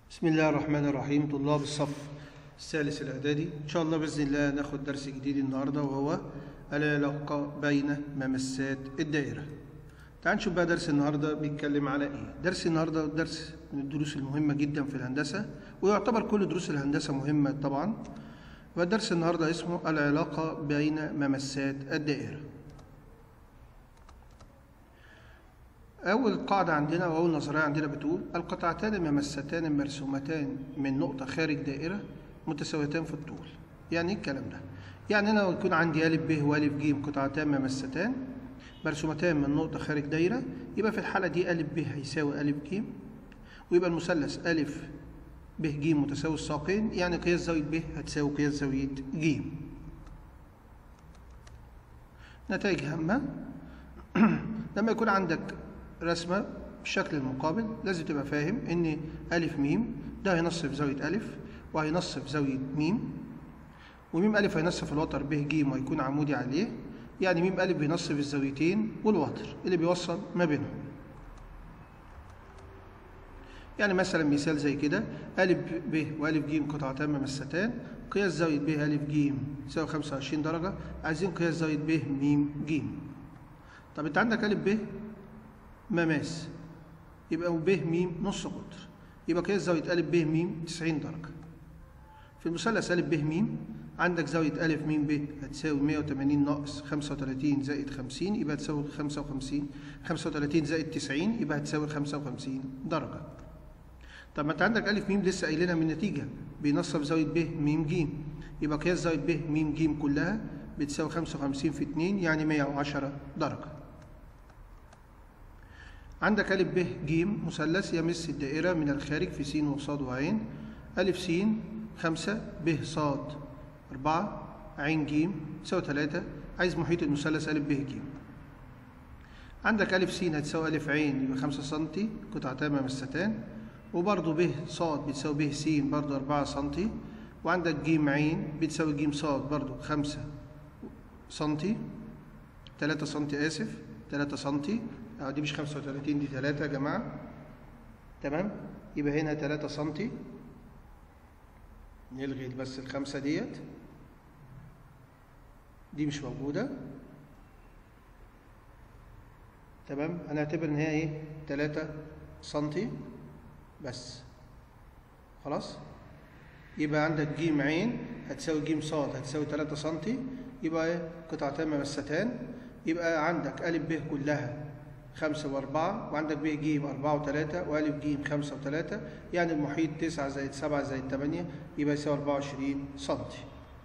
بسم الله الرحمن الرحيم طلاب الصف الثالث الإعدادي إن شاء الله بإذن الله ناخد درس جديد النهاردة وهو العلاقة بين ممسات الدائرة تعال نشوف بقى درس النهاردة بيتكلم على إيه درس النهاردة درس من الدروس المهمة جدا في الهندسة ويعتبر كل دروس الهندسة مهمة طبعا والدرس النهاردة اسمه العلاقة بين ممسات الدائرة أول قاعدة عندنا أو أول نظرية عندنا بتقول القطعتان الممستان المرسومتان من نقطة خارج دائرة متساويتان في الطول. يعني إيه الكلام ده؟ يعني أنا لو يكون عندي أ ب وأ ج قطعتان ممستان مرسومتان من نقطة خارج دائرة يبقى في الحالة دي أ ب هيساوي أ ج ويبقى المثلث أ ب ج متساوي الساقين يعني قياس زاوية ب هتساوي قياس زاوية ج. نتائج هامة لما يكون عندك رسمة بالشكل المقابل لازم تبقى فاهم إن أ م ده هينصف زاوية أ وهينصف زاوية م وم أ هينصف الوتر ب ج وهيكون عمودي عليه يعني م أ بينصف الزاويتين والوتر اللي بيوصل ما بينهم يعني مثلا مثال زي كده أ ب وأ ج قطعتان ممستان قياس زاوية ب أ ج يساوي 25 درجة عايزين قياس زاوية ب م ج طب أنت عندك أ ب مماس يبقى ب م نص قطر يبقى قياس زاوية أ ب م 90 درجة في المثلث أ ب م عندك زاوية أ م ب هتساوي 180 ناقص 35 زائد 50 يبقى هتساوي 55 35 زائد 90 يبقى هتساوي 55 درجة طب ما أنت عندك أ م لسه قايلينها من النتيجة بينصف زاوية ب م ج يبقى قياس زاوية ب م ج كلها بتساوي 55 في 2 يعني 110 درجة عندك أ ب ج مثلث يمس الدائرة من الخارج في س وص وعين أ س خمسة ب ص أربعة عين ج تساوي تلاتة عايز محيط المثلث أ ب ج عندك أ س هتساوي أ عين يبقى خمسة سنتي قطعتان ممستان وبرضه ب ص بتساوي ب س برضه أربعة سنتي وعندك ج عين بتساوي ج ص برضه خمسة سنتي تلاتة سنتي آسف تلاتة سنتي اه دي مش 35 دي 3 يا جماعة تمام يبقى هنا 3 سنتي نلغي بس الخمسة ديت دي مش موجودة تمام هنعتبر ان هي ايه 3 سنتي بس خلاص يبقى عندك ج عين هتساوي ج ص هتساوي 3 سنتي يبقى ايه قطعتان ممستان يبقى عندك أ ب كلها خمسة وأربعة وعندك ب ج أربعة وتلاتة وأ ج خمسة وتلاتة يعني المحيط تسعة زائد سبعة زائد تمانية يبقى يساوي أربعة وعشرين سنتي.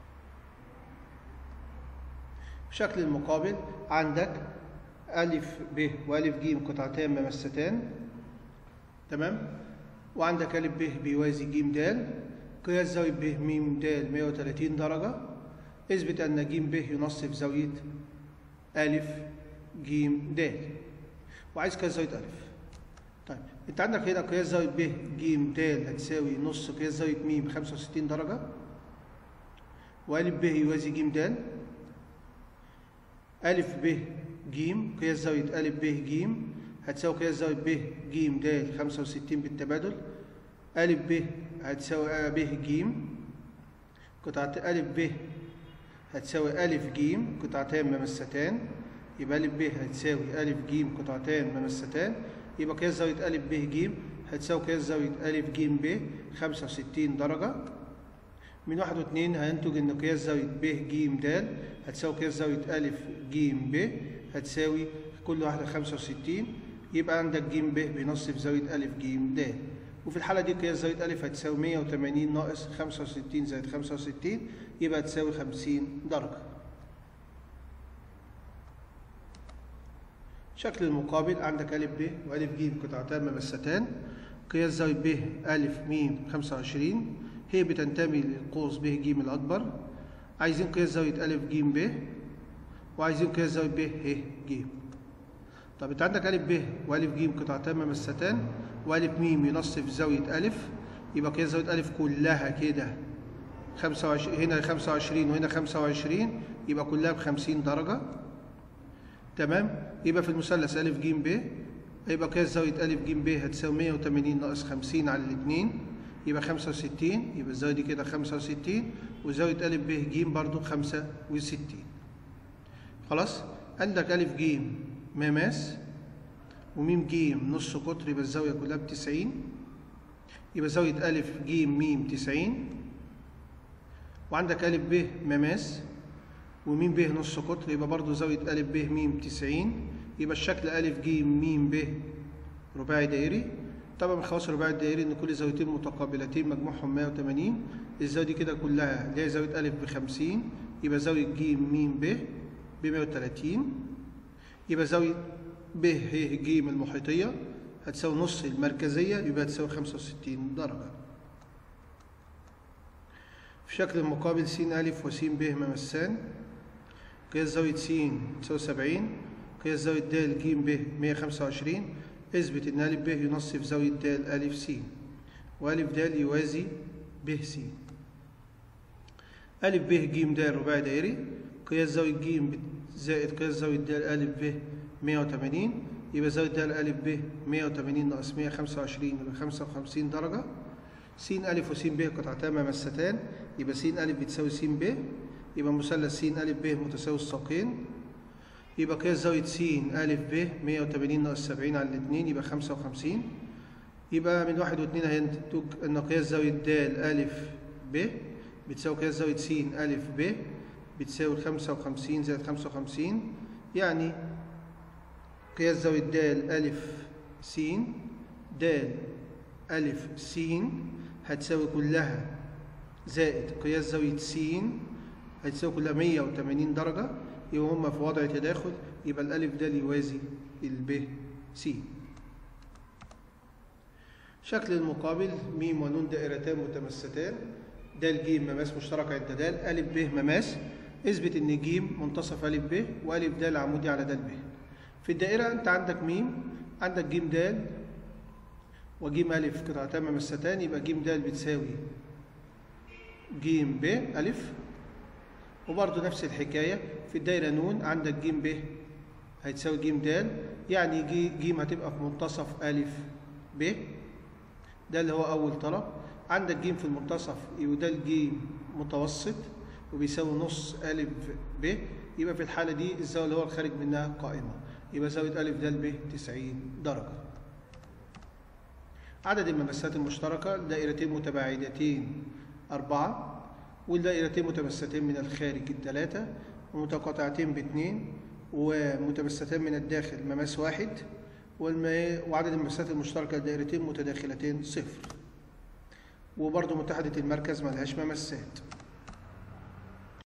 بشكل المقابل عندك أ ب وأ ج قطعتان ممستان تمام وعندك أ ب بيوازي ج د قياس زاوية ب م د 130 درجة اثبت أن ج ب ينصف زاوية أ ج د وعايز قياس زاوية أ طيب أنت عندك هنا قياس زاوية ب ج د هتساوي نص قياس زاوية م 65 درجة وأ ب يوازي ج د أ ب ج قياس زاوية أ ب ج هتساوي قياس زاوية ب ج د 65 بالتبادل أ ب هتساوي أ ب ج قطعة أ ب هتساوي أ ج قطعتان ممستان يبقى أ ب هتساوي أ ج قطعتان ممستان يبقى قياس زاوية أ ب ج هتساوي قياس زاوية أ ج ب 65 درجة من واحد واتنين هينتج إن قياس زاوية ب ج د هتساوي قياس زاوية أ ج ب هتساوي كل واحدة 65 يبقى عندك ج ب بينصف زاوية أ ج د وفي الحالة دي قياس زاوية أ هتساوي 180 ناقص 65 زائد 65 يبقى تساوي 50 درجة. شكل المقابل عندك أ ب وأ ج قطعتان ممستان قياس زاوية ب أ م 25 هي بتنتمي للقوس ب ج الأكبر عايزين قياس زاوية أ ج ب وعايزين قياس زاوية ب ه ج طب أنت عندك أ ب وأ ج قطعتان ممستان وأ م ينصف زاوية أ يبقى قياس زاوية أ كلها كده 25 هنا 25 وهنا 25 يبقى كلها ب 50 درجة تمام يبقى في المثلث أ ج ب يبقى قياس زاوية أ ج ب هتساوي 180 ناقص 50 على الاتنين يبقى 65 يبقى الزاوية دي كده 65 وزاوية ألف ب ج برضو 65 خلاص عندك ألف ج مماس وميم ج نص قطر يبقى الزاوية كلها بتسعين يبقى زاوية ألف ج م تسعين وعندك ألف ب مماس وميم ب نص قطر يبقى برضو زاوية ألف ب م تسعين يبقى الشكل ألف ج م ب رباعي دائري طبعا من خواص الرباعي الدائري إن كل زاويتين متقابلتين مجموعهم 180 الزاوية دي كده كلها اللي هي زاوية ألف ب 50 يبقى زاوية ج م ب ب 130 يبقى زاوية ب ه ج المحيطية هتساوي نص المركزية يبقى هتساوي 65 درجة في شكل المقابل س أ وس ب ممسان قياس زاوية س تساوي 70 قياس زاوية د ج ب 125 اثبت إن أ ب ينصف زاوية د أ س وأ د يوازي ب س أ ب ج د رباعي دائري قياس زاوية ج زائد قياس زاوية د أ ب 180 يبقى زاوية د أ ب 180 ناقص 125 يبقى 55 درجة س أ وس ب قطعتان ممستان يبقى س أ بتساوي س ب يبقى مثلث س أ ب متساوي الساقين يبقى قياس زاوية س أ ب 180 ناقص 70 على الاتنين يبقى 55 يبقى من واحد واتنين هينتج أن قياس زاوية د أ ب بتساوي قياس زاوية س أ ب بتساوي 55 زائد 55 يعني قياس زاوية د أ س د أ س هتساوي كلها زائد قياس زاوية س هتساوي كلها 180 درجة يبقى هما في وضع تداخل يبقى الألف د يوازي الب س شكل المقابل م ونون دائرتان متمستان د ج مماس مشترك عند د أ ب مماس اثبت ان ج منتصف أ ب وأ د عمودي على د ب في الدائرة أنت عندك م عندك ج د وج أ قطعتان ممستان يبقى ج د بتساوي ج ب أ وبرضه نفس الحكاية في الدايرة نون عندك ج ب هيتساوي ج د يعني ج ج هتبقى في منتصف أ ب ده اللي هو أول طلب عندك ج في المنتصف يبقى ده الج متوسط وبيساوي نص أ ب يبقى في الحالة دي الزاوية اللي هو الخارج منها قائمة يبقى زاوية أ د ب 90 درجة عدد الممسات المشتركة دائرتين متباعدتين أربعة والدائرتين متمستين من الخارج الثلاثة ومتقاطعتين باثنين ومتمستان من الداخل مماس واحد وعدد الممسات المشتركة الدائرتين متداخلتين صفر وبرضه متحدة المركز ملهاش ممسات